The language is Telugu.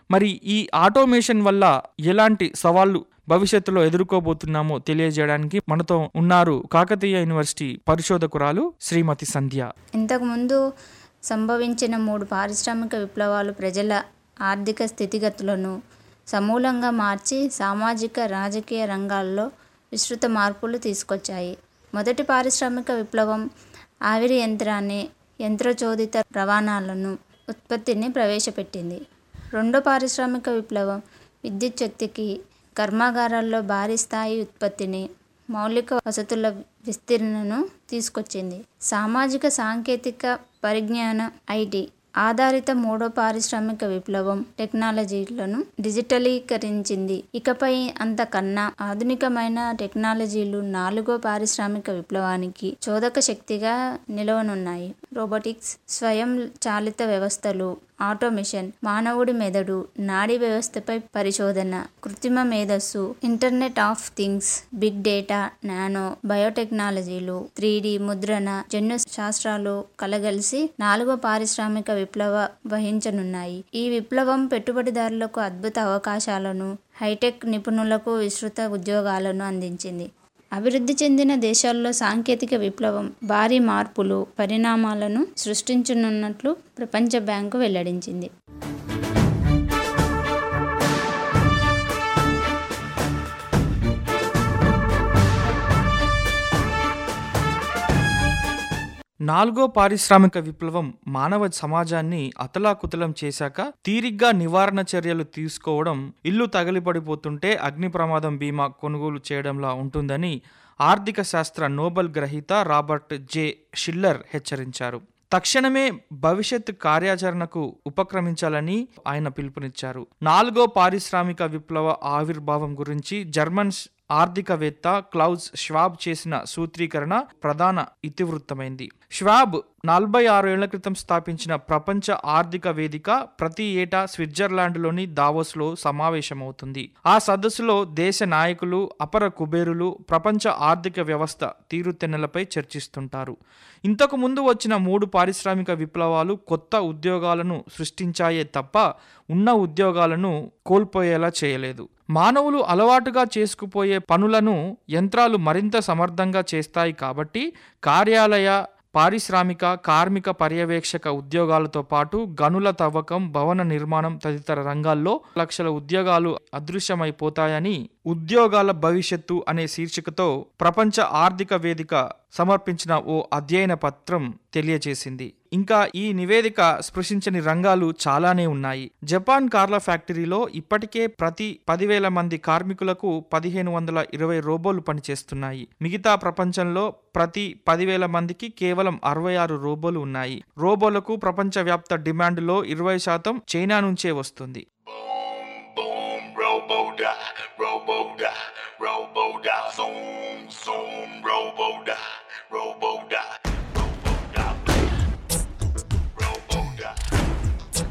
మరి ఈ ఆటోమేషన్ వల్ల ఎలాంటి సవాళ్లు భవిష్యత్తులో ఎదుర్కోబోతున్నామో తెలియజేయడానికి మనతో ఉన్నారు కాకతీయ యూనివర్సిటీ పరిశోధకురాలు శ్రీమతి సంధ్య ఇంతకుముందు సంభవించిన మూడు పారిశ్రామిక విప్లవాలు ప్రజల ఆర్థిక స్థితిగతులను సమూలంగా మార్చి సామాజిక రాజకీయ రంగాల్లో విస్తృత మార్పులు తీసుకొచ్చాయి మొదటి పారిశ్రామిక విప్లవం ఆవిరి యంత్రాన్ని యంత్రచోదిత రవాణాలను ఉత్పత్తిని ప్రవేశపెట్టింది రెండో పారిశ్రామిక విప్లవం విద్యుత్ శక్తికి కర్మాగారాల్లో భారీ స్థాయి ఉత్పత్తిని మౌలిక వసతుల విస్తీర్ణను తీసుకొచ్చింది సామాజిక సాంకేతిక పరిజ్ఞాన ఐటీ ఆధారిత మూడో పారిశ్రామిక విప్లవం టెక్నాలజీలను డిజిటలీకరించింది ఇకపై అంతకన్నా ఆధునికమైన టెక్నాలజీలు నాలుగో పారిశ్రామిక విప్లవానికి చోదక శక్తిగా నిలవనున్నాయి రోబోటిక్స్ స్వయం చాలిత వ్యవస్థలు ఆటోమేషన్ మానవుడి మెదడు నాడీ వ్యవస్థపై పరిశోధన కృత్రిమ మేధస్సు internet of things big data nano బయోటెక్నాలజీలు త్రీ ముద్రణ జన్యు శాస్త్రాలు కలగలిసి నాలుగో పారిశ్రామిక విప్లవ వహించనున్నాయి ఈ విప్లవం పెట్టుబడిదారులకు అద్భుత అవకాశాలను హైటెక్ నిపుణులకు విస్తృత ఉద్యోగాలను అందించింది అభివృద్ధి చెందిన దేశాల్లో సాంకేతిక విప్లవం భారీ మార్పులు పరిణామాలను సృష్టించనున్నట్లు ప్రపంచ బ్యాంకు వెల్లడించింది నాలుగో పారిశ్రామిక విప్లవం మానవ సమాజాన్ని అతలాకుతలం చేశాక తీరిగ్గా నివారణ చర్యలు తీసుకోవడం ఇల్లు తగిలిపడిపోతుంటే అగ్ని ప్రమాదం బీమా కొనుగోలు చేయడంలా ఉంటుందని ఆర్థిక శాస్త్ర నోబెల్ గ్రహీత రాబర్ట్ జే షిల్లర్ హెచ్చరించారు తక్షణమే భవిష్యత్ కార్యాచరణకు ఉపక్రమించాలని ఆయన పిలుపునిచ్చారు నాలుగో పారిశ్రామిక విప్లవ ఆవిర్భావం గురించి జర్మన్ ఆర్థికవేత్త క్లౌజ్ ష్వాబ్ చేసిన సూత్రీకరణ ప్రధాన ఇతివృత్తమైంది ష్వాబ్ నలభై ఆరు ఏళ్ల క్రితం స్థాపించిన ప్రపంచ ఆర్థిక వేదిక ప్రతి ఏటా స్విట్జర్లాండ్లోని దావోస్లో సమావేశమవుతుంది ఆ సదస్సులో దేశ నాయకులు అపర కుబేరులు ప్రపంచ ఆర్థిక వ్యవస్థ తీరుతెన్నులపై చర్చిస్తుంటారు ఇంతకు ముందు వచ్చిన మూడు పారిశ్రామిక విప్లవాలు కొత్త ఉద్యోగాలను సృష్టించాయే తప్ప ఉన్న ఉద్యోగాలను కోల్పోయేలా చేయలేదు మానవులు అలవాటుగా చేసుకుపోయే పనులను యంత్రాలు మరింత సమర్థంగా చేస్తాయి కాబట్టి కార్యాలయ పారిశ్రామిక కార్మిక పర్యవేక్షక ఉద్యోగాలతో పాటు గనుల తవ్వకం భవన నిర్మాణం తదితర రంగాల్లో లక్షల ఉద్యోగాలు అదృశ్యమైపోతాయని ఉద్యోగాల భవిష్యత్తు అనే శీర్షికతో ప్రపంచ ఆర్థిక వేదిక సమర్పించిన ఓ అధ్యయన పత్రం తెలియజేసింది ఇంకా ఈ నివేదిక స్పృశించని రంగాలు చాలానే ఉన్నాయి జపాన్ కార్ల ఫ్యాక్టరీలో ఇప్పటికే ప్రతి పదివేల మంది కార్మికులకు పదిహేను వందల ఇరవై రోబోలు పనిచేస్తున్నాయి మిగతా ప్రపంచంలో ప్రతి పదివేల మందికి కేవలం అరవై ఆరు రోబోలు ఉన్నాయి రోబోలకు ప్రపంచవ్యాప్త డిమాండ్లో ఇరవై శాతం చైనా నుంచే వస్తుంది boom, robo da, robo da, robo da, zoom, zoom, robo da, robo da.